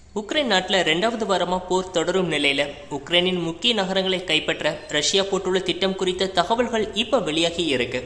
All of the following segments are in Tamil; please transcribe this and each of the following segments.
உக்ரைன் நாட்டில் ரெண்டாவது வாரமா போர் தொடரும் நிலையில உக்ரைனின் முக்கிய நகரங்களை கைப்பற்ற ரஷ்யா போட்டுள்ள திட்டம் குறித்த தகவல்கள் இப்ப வெளியாகி இருக்கு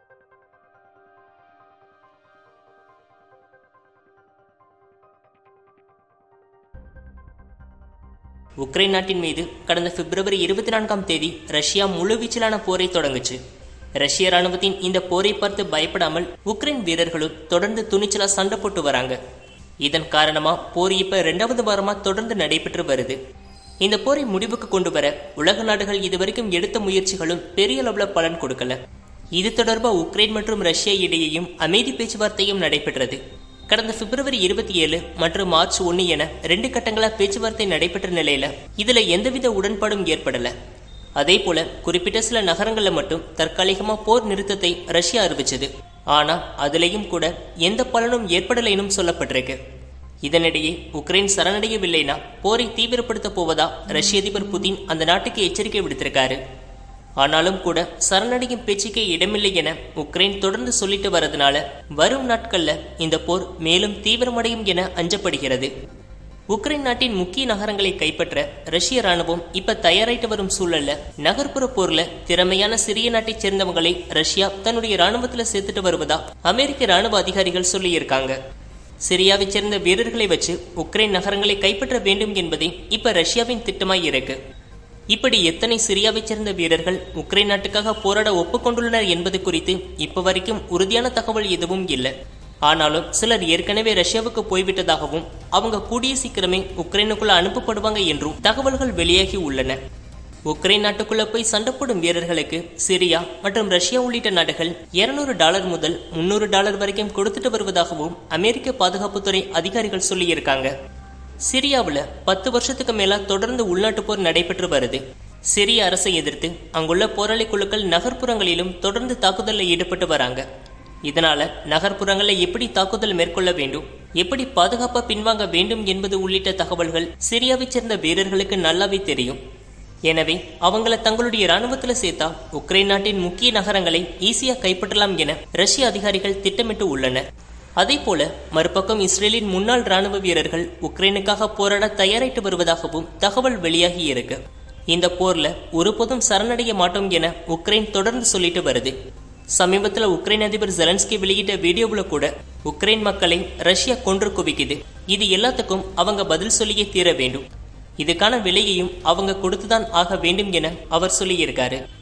உக்ரைன் நாட்டின் மீது கடந்த பிப்ரவரி இருபத்தி நான்காம் தேதி ரஷ்யா முழுவீச்சிலான போரை தொடங்குச்சு ரஷ்ய ராணுவத்தின் இந்த போரை பார்த்து பயப்படாமல் உக்ரைன் வீரர்களும் தொடர்ந்து துணிச்சலா சண்டை போட்டு வராங்க இதன் காரணமா போர் இப்ப ரெண்டாவது வாரமா தொடர்ந்து நடைபெற்று வருது இந்த போரை முடிவுக்கு கொண்டு வர உலக நாடுகள் இதுவரைக்கும் எடுத்த முயற்சிகளும் பெரிய அளவுல பலன் கொடுக்கல இது தொடர்பா உக்ரைன் மற்றும் ரஷ்யா இடையேயும் அமைதி பேச்சுவார்த்தையும் நடைபெற்றது கடந்த பிப்ரவரி இருபத்தி ஏழு மற்றும் மார்ச் ஒன்னு என ரெண்டு கட்டங்களா பேச்சுவார்த்தை நடைபெற்ற நிலையில இதுல எந்தவித உடன்பாடும் ஏற்படல அதே போல குறிப்பிட்ட சில நகரங்கள்ல மட்டும் தற்காலிகமா போர் நிறுத்தத்தை ரஷ்யா அறிவிச்சது ஆனா அதுலயும் கூட எந்த பலனும் ஏற்படலைனும் சொல்லப்பட்டிருக்கு இதனிடையே உக்ரைன் சரணடையவில்லைனா போரை தீவிரப்படுத்த போவதா ரஷ்ய அதிபர் புதின் அந்த நாட்டுக்கு எச்சரிக்கை விடுத்திருக்காரு ஆனாலும் கூட சரணடையும் பேச்சுக்கே இடமில்லை என உக்ரைன் தொடர்ந்து சொல்லிட்டு வரதுனால வரும் நாட்கள்ல இந்த போர் மேலும் தீவிரமடையும் என அஞ்சப்படுகிறது உக்ரைன் நாட்டின் முக்கிய நகரங்களை கைப்பற்ற ரஷ்ய ராணுவம் இப்ப தயாராயிட்டு வரும் சூழல்ல நகர்ப்புற போர்ல திறமையான சிறிய நாட்டைச் சேர்ந்தவங்களை ரஷ்யா தன்னுடைய ராணுவத்துல சேர்த்துட்டு வருவதா அமெரிக்க ராணுவ அதிகாரிகள் சொல்லியிருக்காங்க சிரியாவைச் சேர்ந்த வீரர்களை வச்சு உக்ரைன் நகரங்களை கைப்பற்ற வேண்டும் என்பதே இப்ப ரஷ்யாவின் திட்டமாய் இருக்கு இப்படி எத்தனை சிரியாவைச் சேர்ந்த வீரர்கள் உக்ரைன் நாட்டுக்காக போராட ஒப்புக்கொண்டுள்ளனர் என்பது குறித்து இப்ப வரைக்கும் உறுதியான தகவல் எதுவும் இல்லை ஆனாலும் சிலர் ஏற்கனவே ரஷ்யாவுக்கு போய்விட்டதாகவும் அவங்க கூடிய சீக்கிரமே உக்ரைனுக்குள்ள அனுப்பப்படுவாங்க என்றும் தகவல்கள் வெளியாகி உள்ளன உக்ரைன் நாட்டுக்குள்ள போய் சண்டை போடும் வீரர்களுக்கு சிரியா மற்றும் ரஷ்யா உள்ளிட்ட நாடுகள் இருநூறு டாலர் முதல் முன்னூறு டாலர் வரைக்கும் கொடுத்துட்டு வருவதாகவும் அமெரிக்க பாதுகாப்புத்துறை அதிகாரிகள் சொல்லியிருக்காங்க சிரியாவில் பத்து வருஷத்துக்கு மேல தொடர்ந்து உள்நாட்டு போர் நடைபெற்று வருது சிரிய அரசை எதிர்த்து அங்குள்ள போராளி குழுக்கள் நகர்ப்புறங்களிலும் தொடர்ந்து தாக்குதலில் ஈடுபட்டு வராங்க இதனால நகர்ப்புறங்களில் எப்படி தாக்குதல் மேற்கொள்ள வேண்டும் எப்படி பாதுகாப்பா பின்வாங்க வேண்டும் என்பது உள்ளிட்ட தகவல்கள் சிரியாவைச் சேர்ந்த வீரர்களுக்கு நல்லாவே தெரியும் எனவே அவங்கள தங்களுடைய ராணுவத்துல சேர்த்தா உக்ரைன் நாட்டின் முக்கிய நகரங்களை ஈஸியா கைப்பற்றலாம் என ரஷ்ய அதிகாரிகள் திட்டமிட்டு உள்ளனர் அதே போல மறுபக்கம் இஸ்ரேலின் முன்னாள் ராணுவ வீரர்கள் உக்ரைனுக்காக போராட தயாரிட்டு வருவதாகவும் தகவல் வெளியாகி இருக்கு இந்த போர்ல ஒருபோதும் சரணடைய மாட்டோம் என உக்ரைன் தொடர்ந்து சொல்லிட்டு வருது சமீபத்துல உக்ரைன் அதிபர் ஜெலன்ஸ்கி வெளியிட்ட வீடியோவுல கூட உக்ரைன் மக்களை ரஷ்யா கொன்று குவிக்குது இது எல்லாத்துக்கும் அவங்க பதில் சொல்லியே தீர வேண்டும் இதுக்கான விலையையும் அவங்க கொடுத்துதான் ஆக வேண்டும் என அவர் சொல்லியிருக்காரு